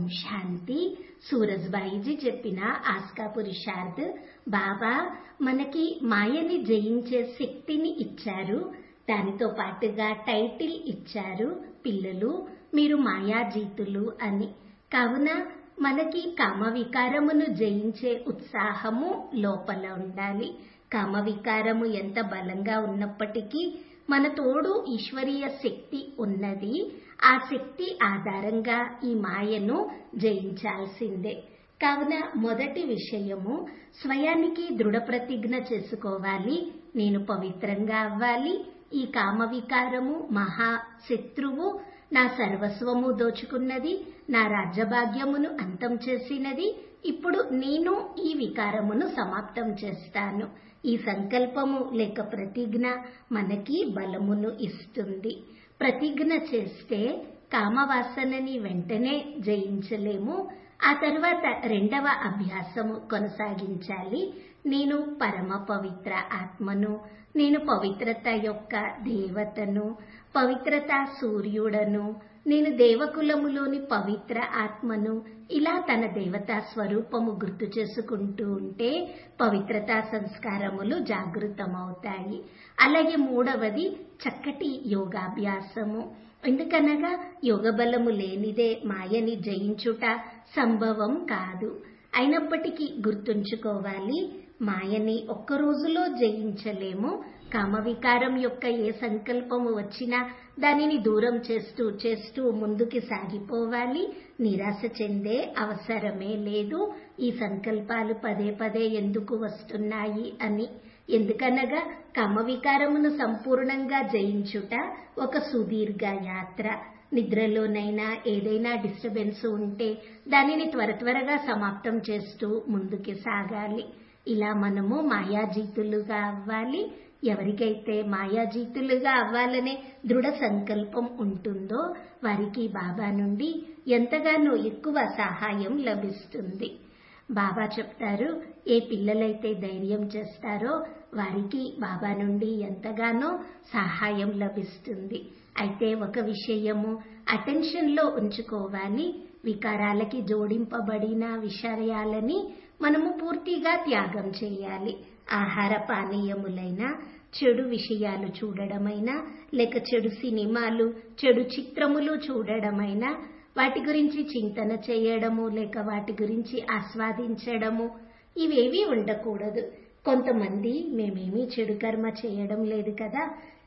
శాంతి సూరజ్బాయిజీ చెప్పిన ఆస్కా పురుషార్థ్ బాబా మనకి మాయని జయించే శక్తిని ఇచ్చారు దానితో పాటుగా టైటిల్ ఇచ్చారు పిల్లలు మీరు మాయాజీతులు అని కావున మనకి కామ వికారమును జయించే ఉత్సాహము లోపల ఉండాలి కామ వికారము ఎంత బలంగా ఉన్నప్పటికీ మన తోడు ఈశ్వరీయ శక్తి ఉన్నది ఆ శక్తి ఆధారంగా ఈ మాయను జయించాల్సిందే కావున మొదటి విషయము స్వయానికి దృఢ ప్రతిజ్ఞ చేసుకోవాలి నేను పవిత్రంగా అవ్వాలి ఈ కామ వికారము మహా శత్రువు నా సర్వస్వము దోచుకున్నది నా రాజ్యభాగ్యమును అంతం చేసినది ఇప్పుడు నేను ఈ వికారమును సమాప్తం చేస్తాను ఈ సంకల్పము లేక ప్రతిజ్ఞ మనకి బలమును ఇస్తుంది ప్రతిజ్ఞ చేస్తే కామవాసనని వెంటనే జయించలేము ఆ తర్వాత రెండవ అభ్యాసము కొనసాగించాలి నేను పరమ పవిత్ర ఆత్మను నేను పవిత్రత యొక్క దేవతను పవిత్రత సూర్యుడను నేను దేవకులములోని పవిత్ర ఆత్మను ఇలా తన దేవతా స్వరూపము గుర్తు చేసుకుంటూ ఉంటే పవిత్రతా సంస్కారములు జాగృతమవుతాయి అలాగే మూడవది చక్కటి యోగాభ్యాసము ఎందుకనగా యోగ బలము లేనిదే మాయని జయించుట సంభవం కాదు అయినప్పటికీ గుర్తుంచుకోవాలి మాయని ఒక్క రోజులో జయించలేము కామవికారం యొక్క ఏ సంకల్పము వచ్చినా దానిని దూరం చేస్తూ చేస్తూ ముందుకి సాగిపోవాలి నిరాశ చెందే అవసరమే లేదు ఈ సంకల్పాలు పదే పదే ఎందుకు వస్తున్నాయి అని ఎందుకనగా కామవికారమును సంపూర్ణంగా జయించుట ఒక సుదీర్ఘ యాత్ర నిద్రలోనైనా ఏదైనా డిస్టర్బెన్స్ ఉంటే దానిని త్వర త్వరగా సమాప్తం చేస్తూ ముందుకి సాగాలి ఇలా మనము మాయాజీతులుగా అవ్వాలి ఎవరికైతే మాయాజీతులుగా అవ్వాలనే దృఢ సంకల్పం ఉంటుందో వారికి బాబా నుండి ఎంతగానో ఎక్కువ సహాయం లభిస్తుంది బాబా చెప్తారు ఏ పిల్లలైతే ధైర్యం చేస్తారో వారికి బాబా నుండి ఎంతగానో సహాయం లభిస్తుంది అయితే ఒక విషయము అటెన్షన్లో ఉంచుకోవాలి వికారాలకి జోడింపబడిన విషయాలని మనము పూర్తిగా త్యాగం చేయాలి ఆహార పానీయములైనా చెడు విషయాలు చూడడమైనా లేక చెడు సినిమాలు చెడు చిత్రములు చూడడమైనా వాటి గురించి చింతన చేయడము లేక వాటి గురించి ఆస్వాదించడము ఇవేవి ఉండకూడదు కొంతమంది మేమేమీ చెడు కర్మ చేయడం లేదు కదా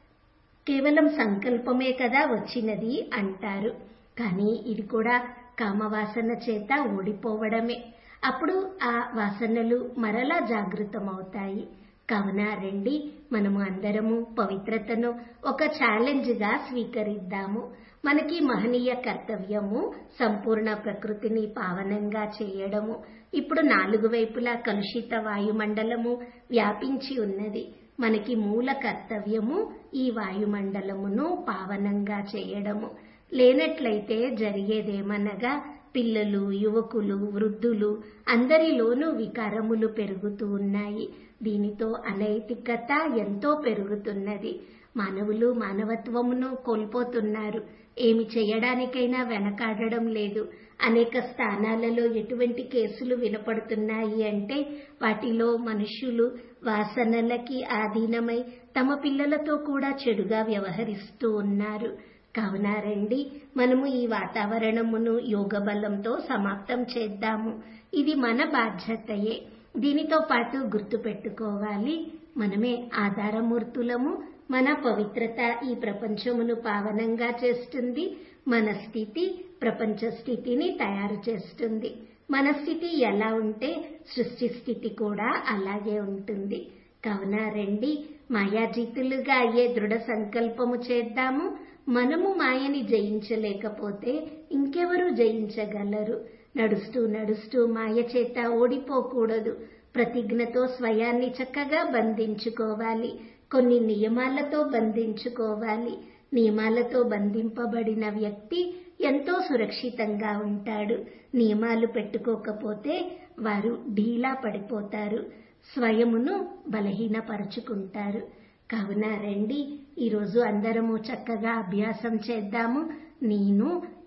కేవలం సంకల్పమే కదా వచ్చినది అంటారు కానీ ఇది కూడా కామవాసన చేత ఓడిపోవడమే అప్పుడు ఆ వాసనలు మరలా జాగృతమవుతాయి కావున రండి మనము అందరము పవిత్రతను ఒక ఛాలెంజ్గా స్వీకరిద్దాము మనకి మహనీయ కర్తవ్యము సంపూర్ణ ప్రకృతిని పావనంగా చేయడము ఇప్పుడు నాలుగు వైపులా కలుషిత వాయుమండలము వ్యాపించి ఉన్నది మనకి మూల కర్తవ్యము ఈ వాయుమండలమును పావనంగా చేయడము లేనట్లయితే జరిగేదేమనగా పిల్లలు యువకులు వృద్ధులు అందరిలోనూ వికారములు పెరుగుతూ ఉన్నాయి దీనితో అనైతికత ఎంతో పెరుగుతున్నది మానవులు మానవత్వమును కోల్పోతున్నారు ఏమి చేయడానికైనా వెనకాడడం లేదు అనేక స్థానాలలో ఎటువంటి కేసులు వినపడుతున్నాయి అంటే వాటిలో మనుష్యులు వాసనలకి ఆధీనమై తమ పిల్లలతో కూడా చెడుగా వ్యవహరిస్తూ ఉన్నారు కావున రండి మనము ఈ వాతావరణమును యోగ బలంతో సమాప్తం చేద్దాము ఇది మన బాధ్యతయే దీనితో పాటు గుర్తుపెట్టుకోవాలి మనమే ఆధారమూర్తులము మన పవిత్రత ఈ ప్రపంచమును పావనంగా చేస్తుంది మన స్థితి ప్రపంచ స్థితిని తయారు చేస్తుంది మన స్థితి ఎలా ఉంటే సృష్టి స్థితి కూడా అలాగే ఉంటుంది కావున రండి మాయాజీతులుగా అయ్యే దృఢ సంకల్పము చేద్దాము మనము మాయని జయించలేకపోతే ఇంకెవరు జయించగలరు నడుస్తూ నడుస్తూ మాయ చేత ఓడిపోకూడదు ప్రతిజ్ఞతో స్వయాన్ని చక్కగా బంధించుకోవాలి కొన్ని నియమాలతో బంధించుకోవాలి నియమాలతో బంధింపబడిన వ్యక్తి ఎంతో సురక్షితంగా ఉంటాడు నియమాలు పెట్టుకోకపోతే వారు ఢీలా పడిపోతారు స్వయమును బలహీనపరుచుకుంటారు కావున రండి ఈరోజు అందరము చక్కగా అభ్యాసం చేద్దాము నేను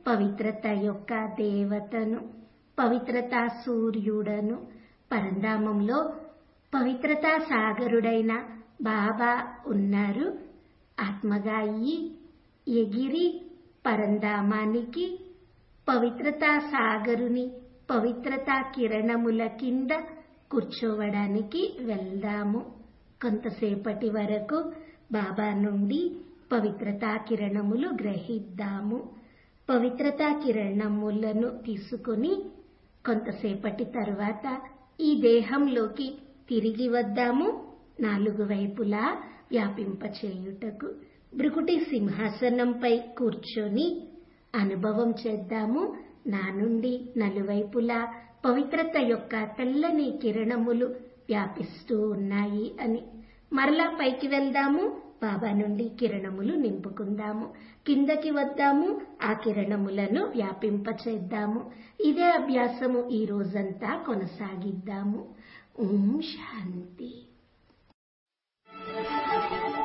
పవిత్రత యొక్క దేవతను పవిత్రతా సూర్యుడను పరంధామంలో పవిత్రతా సాగరుడైన బాబా ఉన్నారు ఆత్మగా అయ్యి ఎగిరి పరంధామానికి పవిత్రతా సాగరుని పవిత్రతా కిరణముల కింద కూర్చోవడానికి వెళ్దాము కొంతసేపటి వరకు బాబా నుండి పవిత్రతా కిరణములు గ్రహిద్దాము పవిత్రతా కిరణములను తీసుకుని కొంతసేపటి తరువాత ఈ దేహంలోకి తిరిగి వద్దాము నాలుగు వైపులా వ్యాపింపచేయుటకు భృకుటి సింహాసనంపై కూర్చొని అనుభవం చేద్దాము నా నుండి నలువైపులా పవిత్రత యొక్క తెల్లని కిరణములు వ్యాపిస్తూ ఉన్నాయి అని మరలా పైకి వెళ్దాము బాబా నుండి కిరణములు నింపుకుందాము కిందకి వద్దాము ఆ కిరణములను వ్యాపింపచేద్దాము ఇదే అభ్యాసము ఈ రోజంతా కొనసాగిద్దాము ఓం శాంతి